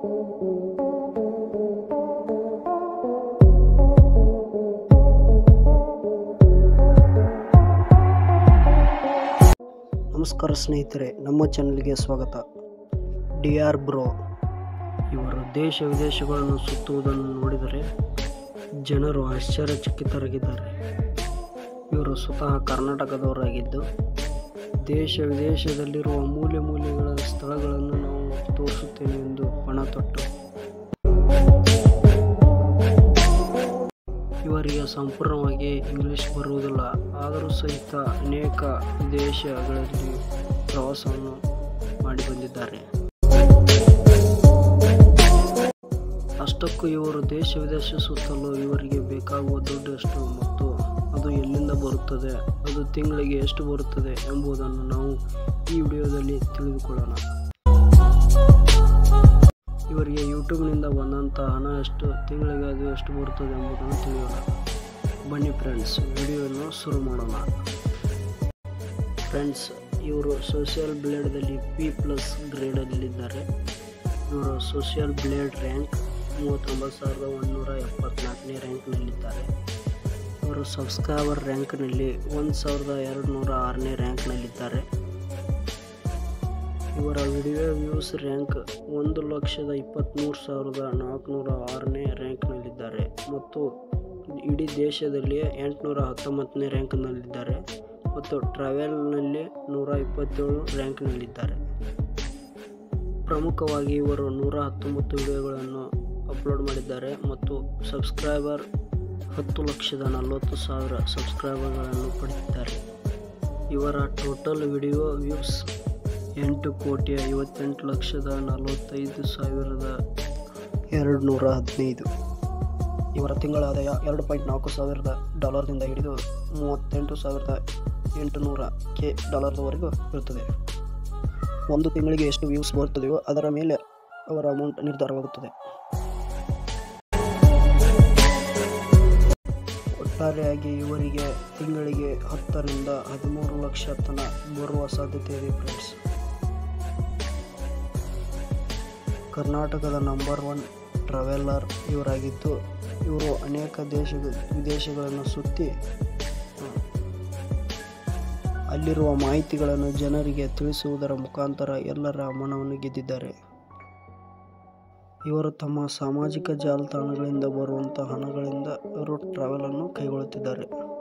ನಮಸ್ಕಾರ ಸ್ನೇಹಿತರೆ ನಮ್ಮ ಚಾನಲ್ಗೆ ಸ್ವಾಗತ ಡಿ ಆರ್ ಬ್ರೋ ಇವರು ದೇಶ ವಿದೇಶಗಳನ್ನು ಸುತ್ತುವುದನ್ನು ನೋಡಿದರೆ ಜನರು ಆಶ್ಚರ್ಯಚಕಿತರಾಗಿದ್ದಾರೆ ಇವರು ಸ್ವತಃ ಕರ್ನಾಟಕದವರಾಗಿದ್ದು ದೇಶ ವಿದೇಶದಲ್ಲಿರುವ ಮೂಲೆ ಮೂಲೆಗಳ ಸ್ಥಳಗಳನ್ನು ನಾವು ತೋರಿಸುತ್ತೇವೆ ಎಂದು ಪಣ ತೊಟ್ಟು ಇವರಿಗೆ ಸಂಪೂರ್ಣವಾಗಿ ಇಂಗ್ಲಿಷ್ ಬರುವುದಿಲ್ಲ ಆದರೂ ಸಹಿತ ಅನೇಕ ದೇಶಗಳಲ್ಲಿ ಪ್ರವಾಸವನ್ನು ಮಾಡಿ ಬಂದಿದ್ದಾರೆ ಅಷ್ಟಕ್ಕೂ ಇವರು ದೇಶ ವಿದೇಶ ಸುತ್ತಲು ಇವರಿಗೆ ಬೇಕಾಗುವ ದುಡ್ಡು ಎಷ್ಟು ಮತ್ತು ಅದು ಎಲ್ಲಿಂದ ಬರುತ್ತದೆ ಅದು ತಿಂಗಳಿಗೆ ಎಷ್ಟು ಬರುತ್ತದೆ ಎಂಬುದನ್ನು ನಾವು ಈ ವಿಡಿಯೋದಲ್ಲಿ ತಿಳಿದುಕೊಳ್ಳೋಣ ಇವರಿಗೆ ಯೂಟ್ಯೂಬ್ನಿಂದ ಬಂದಂಥ ಹಣ ಎಷ್ಟು ತಿಂಗಳಿಗೆ ಅದು ಎಷ್ಟು ಬರುತ್ತದೆ ಎಂಬುದನ್ನು ತಿಳಿಯೋಣ ಬನ್ನಿ ಫ್ರೆಂಡ್ಸ್ ವಿಡಿಯೋವನ್ನು ಶುರು ಮಾಡೋಣ ಫ್ರೆಂಡ್ಸ್ ಇವರು ಸೋಷಿಯಲ್ ಬ್ಲೇಡ್ದಲ್ಲಿ ಪಿ ಪ್ಲಸ್ ಗ್ರೇಡಲ್ಲಿದ್ದಾರೆ ಇವರು ಸೋಷಿಯಲ್ ಬ್ಲೇಡ್ ರ್ಯಾಂಕ್ ಮೂವತ್ತೊಂಬತ್ತು ಸಾವಿರದ ಒಂದುನೂರ ಎಪ್ಪತ್ನಾಲ್ಕನೇ ರ್ಯಾಂಕ್ನಲ್ಲಿದ್ದಾರೆ ಇವರು ಸಬ್ಸ್ಕ್ರೈಬರ್ ರ್ಯಾಂಕ್ನಲ್ಲಿ ಒಂದು ಸಾವಿರದ ಎರಡು ನೂರ ಆರನೇ ರ್ಯಾಂಕ್ನಲ್ಲಿದ್ದಾರೆ ಇವರ ವಿಡಿಯೋ ವ್ಯೂಸ್ ರ್ಯಾಂಕ್ ಒಂದು ಲಕ್ಷದ ಇಪ್ಪತ್ತ್ಮೂರು ಸಾವಿರದ ನಾಲ್ಕುನೂರ ಆರನೇ ರ್ಯಾಂಕ್ನಲ್ಲಿದ್ದಾರೆ ಮತ್ತು ಇಡೀ ದೇಶದಲ್ಲಿಯೇ ಎಂಟುನೂರ ಹತ್ತೊಂಬತ್ತನೇ ರ್ಯಾಂಕ್ನಲ್ಲಿದ್ದಾರೆ ಮತ್ತು ಟ್ರಾವೆಲ್ನಲ್ಲಿ ನೂರ ಇಪ್ಪತ್ತೇಳು ರ್ಯಾಂಕ್ನಲ್ಲಿದ್ದಾರೆ ಪ್ರಮುಖವಾಗಿ ಇವರು ನೂರ ಹತ್ತೊಂಬತ್ತು ವಿಡಿಯೋಗಳನ್ನು ಅಪ್ಲೋಡ್ ಮಾಡಿದ್ದಾರೆ ಮತ್ತು ಸಬ್ಸ್ಕ್ರೈಬರ್ ಹತ್ತು ಲಕ್ಷದ ನಲವತ್ತು ಸಾವಿರ ಸಬ್ಸ್ಕ್ರೈಬರ್ಗಳನ್ನು ಪಡೆದಿದ್ದಾರೆ ಇವರ ಟೋಟಲ್ ವಿಡಿಯೋ ವ್ಯೂಸ್ ಎಂಟು ಕೋಟಿ ಐವತ್ತೆಂಟು ಲಕ್ಷದ ನಲವತ್ತೈದು ಸಾವಿರದ ಎರಡು ನೂರ ಹದಿನೈದು ಇವರ ತಿಂಗಳ ಆದಾಯ ಎರಡು ಪಾಯಿಂಟ್ ನಾಲ್ಕು ಸಾವಿರದ ಡಾಲರ್ದಿಂದ ಹಿಡಿದು ಮೂವತ್ತೆಂಟು ಸಾವಿರದ ಎಂಟುನೂರ ಕೆ ಡಾಲರ್ವರೆಗೂ ಇರುತ್ತದೆ ಒಂದು ತಿಂಗಳಿಗೆ ಎಷ್ಟು ವ್ಯೂಸ್ ಬರುತ್ತದೆಯೋ ಅದರ ಮೇಲೆ ಅವರ ಅಮೌಂಟ್ ನಿರ್ಧಾರವಾಗುತ್ತದೆ ಒಟ್ಟಾರೆಯಾಗಿ ಇವರಿಗೆ ತಿಂಗಳಿಗೆ ಹತ್ತರಿಂದ ಹದಿಮೂರು ಲಕ್ಷ ತನ ಬರುವ ಸಾಧ್ಯತೆ ಇದೆ ಫ್ರೆಂಡ್ಸ್ ಕರ್ನಾಟಕದ ನಂಬರ್ ಒನ್ ಟ್ರಾವೆಲರ್ ಇವರಾಗಿದ್ದು ಇವರು ಅನೇಕ ದೇಶ ವಿದೇಶಗಳನ್ನು ಸುತ್ತಿ ಆ, ಅಲ್ಲಿರುವ ಮಾಹಿತಿಗಳನ್ನು ಜನರಿಗೆ ತಿಳಿಸುವುದರ ಮುಖಾಂತರ ಎಲ್ಲರ ಮನವನ್ನು ಗೆದ್ದಿದ್ದಾರೆ ಇವರು ತಮ್ಮ ಸಾಮಾಜಿಕ ಜಾಲತಾಣಗಳಿಂದ ಬರುವಂಥ ಹಣಗಳಿಂದ ಇವರು ಟ್ರಾವೆಲನ್ನು ಕೈಗೊಳ್ಳುತ್ತಿದ್ದಾರೆ